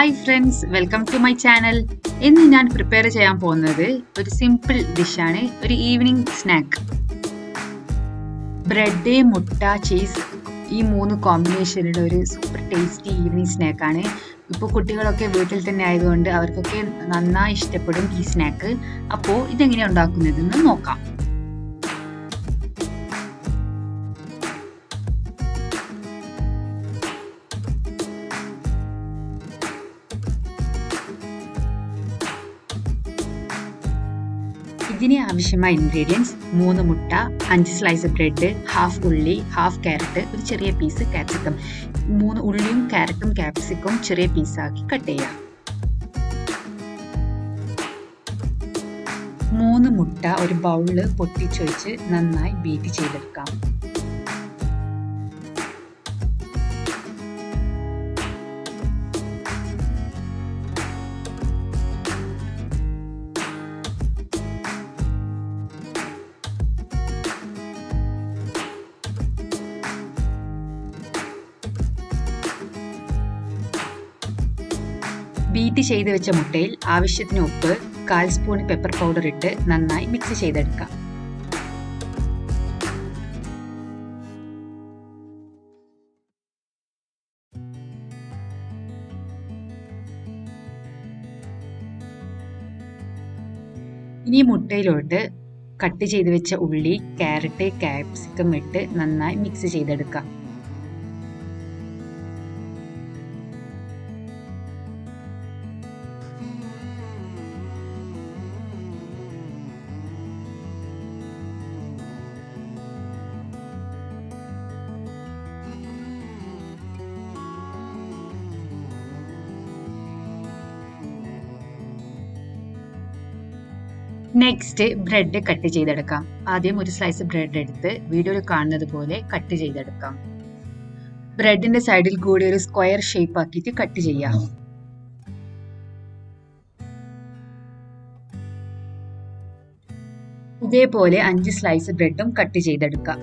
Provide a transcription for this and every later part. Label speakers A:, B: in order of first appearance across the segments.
A: hi friends welcome to my channel ഇന്ന് ഞാൻ prepare ചെയ്യാൻ പോകുന്നത് ഒരു സിമ്പിൾ ഡിഷാണ് ഒരു ഈവനിങ് സ്നാക്ക് ബ്രെഡ് മുട്ട ചീസ് ഈ മൂന്ന് കോമ്പിനേഷനുള്ള ഒരു സൂപ്പർ ടേസ്റ്റി ഈവനിങ് സ്നാക്കാണ് ഇപ്പോൾ കുട്ടികളൊക്കെ വീട്ടിൽ തന്നെ ആയതുകൊണ്ട് അവർക്കൊക്കെ നന്നായി ഇഷ്ടപ്പെടും ഈ സ്നാക്ക് അപ്പോൾ ഇതെങ്ങനെയാണ് ഉണ്ടാക്കുന്നതെന്ന് നോക്കാം ഇതിന് ആവശ്യമായ ഇൻഗ്രീഡിയൻസ് മൂന്ന് മുട്ട അഞ്ച് സ്ലൈസ് ബ്രെഡ് ഹാഫ് ഉള്ളി ഹാഫ് ക്യാരറ്റ് ഒരു ചെറിയ പീസ് ക്യാപ്സിക്കം മൂന്ന് ഉള്ളിയും ക്യാരറ്റും ക്യാപ്സിക്കും ചെറിയ പീസാക്കി കട്ട് ചെയ്യാം മൂന്ന് മുട്ട ഒരു ബൗളിൽ പൊട്ടിച്ചൊഴിച്ച് നന്നായി ബീറ്റ് ചെയ്തെടുക്കാം ബീറ്റ് ചെയ്ത് വെച്ച മുട്ടയിൽ ആവശ്യത്തിന് ഉപ്പ് കാൽ സ്പൂൺ പെപ്പർ പൗഡർ ഇട്ട് നന്നായി മിക്സ് ചെയ്തെടുക്കാം ഇനി മുട്ടയിലോട്ട് കട്ട് ചെയ്ത് വെച്ച ഉള്ളി ക്യാരറ്റ് ക്യാപ്സിക്കം ഇട്ട് നന്നായി മിക്സ് ചെയ്തെടുക്കാം നെക്സ്റ്റ് ബ്രെഡ് കട്ട് ചെയ്തെടുക്കാം ആദ്യം ഒരു സ്ലൈസ് ബ്രെഡ് എടുത്ത് വീഡിയോയിൽ കാണുന്നത് പോലെ കട്ട് ചെയ്തെടുക്കാം ബ്രെഡിന്റെ സൈഡിൽ കൂടി ഒരു സ്ക്വയർ ഷേപ്പ് ആക്കിയിട്ട് കട്ട് ചെയ്യാം ഇതേപോലെ അഞ്ച് സ്ലൈസ് ബ്രെഡും കട്ട് ചെയ്തെടുക്കാം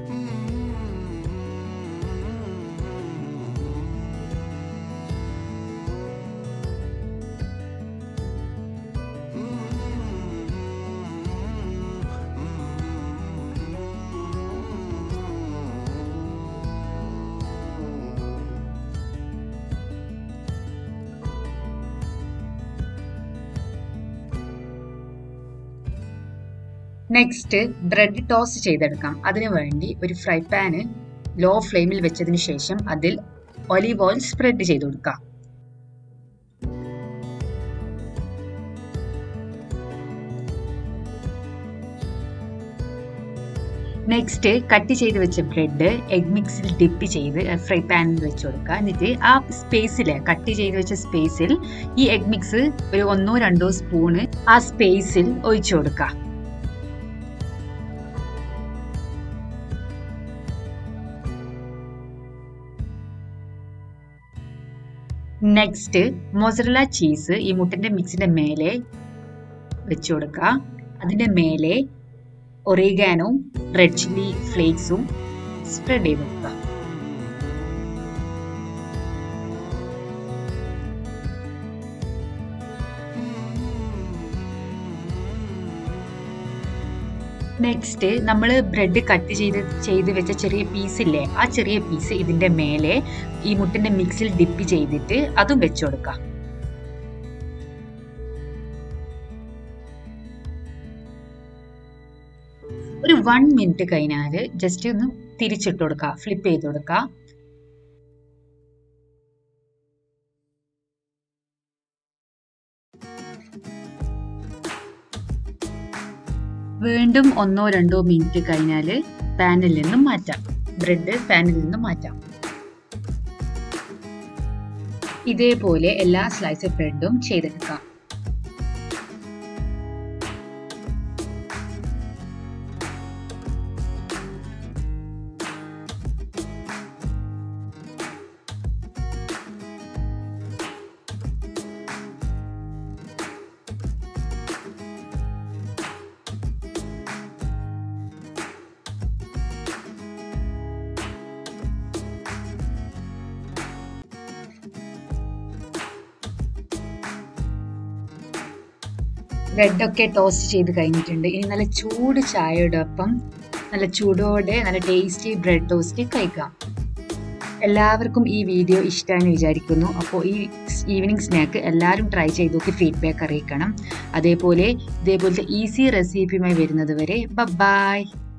A: നെക്സ്റ്റ് ബ്രെഡ് ടോസ്റ്റ് ചെയ്തെടുക്കാം അതിനു വേണ്ടി ഒരു ഫ്രൈ പാന് ലോ ഫ്ലെയിമിൽ വെച്ചതിന് ശേഷം അതിൽ ഒലീവ് ഓയിൽ സ്പ്രെഡ് ചെയ്ത് കൊടുക്കാം നെക്സ്റ്റ് കട്ട് ചെയ്ത് വെച്ച ബ്രെഡ് എഗ് മിക്സിൽ ഡിപ്പ് ചെയ്ത് ഫ്രൈ പാനിൽ വെച്ച് കൊടുക്കുക എന്നിട്ട് ആ സ്പേസിൽ കട്ട് ചെയ്ത് വെച്ച സ്പേസിൽ ഈ എഗ് മിക്സ് ഒരു ഒന്നോ രണ്ടോ സ്പൂണ് ആ സ്പേസിൽ ഒഴിച്ചു കൊടുക്കുക നെക്സ്റ്റ് മൊസറല ചീസ് ഈ മുട്ടന്റെ മിക്സിന്റെ മേലെ വെച്ചു കൊടുക്കുക അതിന്റെ മേലെ ഒറിഗാനോ റെഡ് ചില്ലി ഫ്ലേക്സും സ്പ്രെഡ് ചെയ്ത് കൊടുക്കുക നെക്സ്റ്റ് നമ്മൾ ബ്രെഡ് കട്ട് ചെയ്ത് ചെയ്ത് വെച്ച ചെറിയ പീസ് ഇല്ലേ ആ ചെറിയ പീസ് ഇതിന്റെ മേലെ ഈ മുട്ടിന്റെ മിക്സിൽ ഡിപ്പ് ചെയ്തിട്ട് അതും വെച്ചു കൊടുക്കാം ഒരു വൺ മിനിറ്റ് കഴിഞ്ഞാൽ ജസ്റ്റ് ഒന്ന് തിരിച്ചിട്ട് കൊടുക്കുക ഫ്ലിപ്പ് ചെയ്ത് കൊടുക്കുക വീണ്ടും ഒന്നോ രണ്ടോ മിനിറ്റ് കഴിഞ്ഞാൽ പാനിൽ നിന്നും മാറ്റാം ബ്രെഡ് പാനിൽ നിന്നും മാറ്റാം ഇതേപോലെ എല്ലാ സ്ലൈസ് ബ്രെഡും ചെയ്തെടുക്കാം ബ്രെഡൊക്കെ ടോസ്റ്റ് ചെയ്ത് കഴിഞ്ഞിട്ടുണ്ട് ഇനി നല്ല ചൂട് ചായയോടൊപ്പം നല്ല ചൂടോടെ നല്ല ടേസ്റ്റി ബ്രെഡ് ടോസ്റ്റ് കഴിക്കാം എല്ലാവർക്കും ഈ വീഡിയോ ഇഷ്ടമാണെന്ന് വിചാരിക്കുന്നു അപ്പോൾ ഈ ഈവനിങ് സ്നാക്ക് എല്ലാവരും ട്രൈ ചെയ്ത് നോക്കി ഫീഡ്ബാക്ക് അറിയിക്കണം അതേപോലെ ഇതേപോലത്തെ ഈസി റെസിപ്പിയുമായി വരുന്നത് വരെ ബൈ